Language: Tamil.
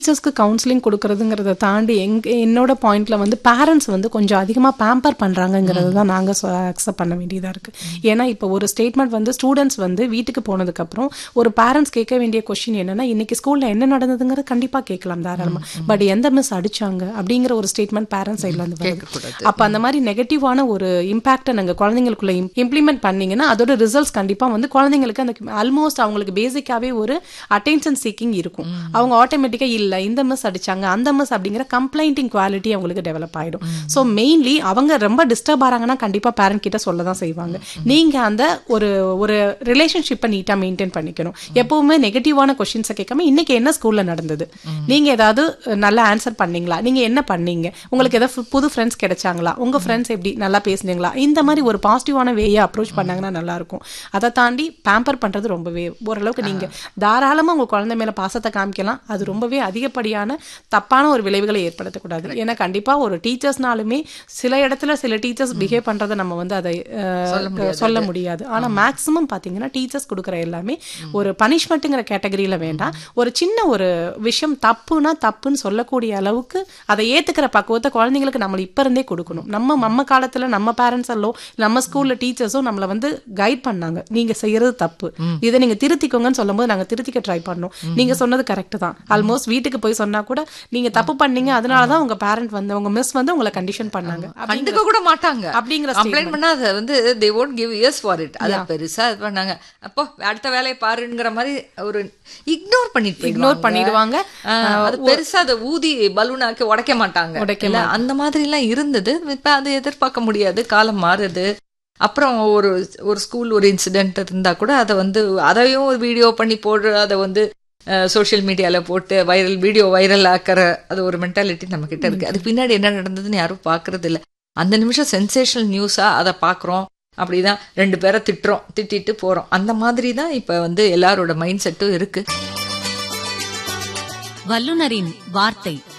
டீச்சர்ஸ்க்கு கவுன்சிலிங் கொடுக்கறதுங்கிறத தாண்டி எங்க என்னோட பாயிண்ட்ல வந்து பேரண்ட்ஸ் வந்து கொஞ்சம் அதிகமாக பேம்பர் பண்ணுறாங்கங்கிறது தான் நாங்கள் அக்செப்ட் பண்ண வேண்டியதாக இருக்கு ஏன்னா இப்போ ஒரு ஸ்டேட்மெண்ட் வந்து ஸ்டூடெண்ட்ஸ் வந்து வீட்டுக்கு போனதுக்கப்புறம் ஒரு பேரண்ட்ஸ் கேட்க வேண்டிய கொஸ்டின் என்னன்னா இன்னைக்கு ஸ்கூலில் என்ன நடந்ததுங்கிறது கண்டிப்பாக கேட்கலாம் தாராளமாக பட் எந்த மிஸ் அடிச்சாங்க அப்படிங்கிற ஒரு ஸ்டேட்மெண்ட் பேரண்ட்ஸ் சைட்ல இருந்து வருது அப்போ அந்த மாதிரி நெகட்டிவான ஒரு இம்பாக்டை நாங்கள் குழந்தைங்களுக்குள்ள இம்ப்ளிமெண்ட் பண்ணீங்கன்னா அதோட ரிசல்ட்ஸ் கண்டிப்பாக வந்து குழந்தைங்களுக்கு அந்த ஆல்மோஸ்ட் அவங்களுக்கு பேசிக்காவே ஒரு அட்டென்ஷன் சீக்கிங் இருக்கும் அவங்க ஆட்டோமேட்டிக்காக இல்லை இந்த மிஸ் அடிச்சாங்க அந்த மிஸ் அப்படிங்கிற கம்ப்ளைண்டிங் குவாலிட்டி அவங்களுக்கு டெவலப் ஆயிடும் ஸோ மெயின்லி அவங்க ரொம்ப டிஸ்டர்ப் ஆகிறாங்கன்னா கண்டிப்பாக பேரண்ட் கிட்ட சொல்ல தான் செய்வாங்க நீங்க அந்த ஒரு ஒரு ரிலேஷன்ஷிப்பை நீட்டாக மெயின்டைன் பண்ணிக்கணும் எப்பவுமே நெகட்டிவான கொஸ்டின்ஸை கேட்காம இன்னைக்கு என்ன ஸ்கூல்ல நடந்தது நீங்க ஏதாவது நல்லா ஆன்சர் பண்ணீங்களா நீங்க என்ன பண்ணீங்க உங்களுக்கு ஏதாவது புது ஃப்ரெண்ட்ஸ் கிடைச்சாங்களா உங்க ஃப்ரெண்ட்ஸ் எப்படி நல்லா பேசுனீங்களா இந்த மாதிரி ஒரு பாசிட்டிவான வேயை அப்ரோச் பண்ணாங்கன்னா நல்லா இருக்கும் அதை தாண்டி பேம்பர் பண்றது ரொம்பவே ஓரளவுக்கு நீங்க தாராளமா உங்க குழந்தை மேல பாசத்தை காமிக்கலாம் அது ரொம்பவே அதிகப்படியான தப்பான ஒரு விளைவுகளை ஏற்படுத்தக்கூடாது ஏன்னா கண்டிப்பா ஒரு டீச்சர்ஸ்னாலுமே சில இடத்துல சில டீச்சர்ஸ் பிஹேவ் பண்றதை நம்ம வந்து அதை அஹ், சொல்ல முடியாது ஆனா மேக்ஸிமம் பாத்தீங்கன்னா டீச்சர்ஸ் கொடுக்குற எல்லாமே ஒரு பனிஷ்மெண்ட்டுங்கிற கேட்டகரியில வேண்டாம் ஒரு சின்ன ஒரு விஷயம் தப்புனா தப்புன்னு சொல்லக்கூடிய அளவுக்கு அதை ஏத்துக்கிற பக்குவத்தை குழந்தைங்களுக்கு நம்ம இப்ப இருந்தே கொடுக்கணும் நம்ம நம்ம காலத்துல நம்ம பேரண்ட்ஸ் எல்லாம் நம்ம ஸ்கூல்ல டீச்சர்ஸும் நம்மள வந்து கைட் பண்ணாங்க நீங்க செய்யறது தப்பு இதை நீங்க திருத்திக்கோங்கன்னு சொல்லும்போது நாங்க திருத்திக்க ட்ரை பண்ணோம் நீங்க சொன்னது கரெக்ட் தான் ஆல்மோஸ்ட் வீட்டுக்கு போய் சொன்னா கூட நீங்க தப்பு பண்ணீங்க அதனாலதான் உங்க பேரண்ட் வந்து உங்க மிஸ் வந்து உங்களை கண்டிஷன் பண்ணாங்க கண்டுக்க கூட மாட்டாங்க அப்படிங்கிற கம்ப்ளைண்ட் பண்ணா அதை வந்து they won't give ears for it அத பெருசா இது பண்ணாங்க அப்போ அடுத்த வேலையை பாருங்கிற மாதிரி ஒரு இக்னோர் பண்ணிட்டு இக்னோர் பண்ணிடுவாங்க ஆஹ், அது பெருசா அதை ஊதி பலூனாக்கி உடைக்க மாட்டாங்க உடைக்க இல்ல, அந்த மாதிரி எல்லாம் இருந்தது இப்ப அதை எதிர்பார்க்க முடியாது காலம் மாறுது அப்புறம் ஒரு ஒரு ஸ்கூல் ஒரு இன்சிடென்ட் இருந்தா கூட அதை வந்து அதையும் வீடியோ பண்ணி போடுற அதை வந்து சோஷியல் மீடியால போட்டு வைரல் வீடியோ வைரல் ஆக்கிற அது ஒரு மென்டாலிட்டி நம்ம கிட்ட இருக்கு அது பின்னாடி என்ன நடந்ததுன்னு யாரும் பாக்குறது இல்ல அந்த நிமிஷம் சென்சேஷனல் நியூஸா அதை பாக்குறோம் அப்படிதான் ரெண்டு பேரை திட்டுறோம் திட்டிட்டு போறோம் அந்த மாதிரி தான் இப்ப வந்து எல்லாரோட மைண்ட் செட்டும் இருக்கு வல்லுனரின் வார்த்தை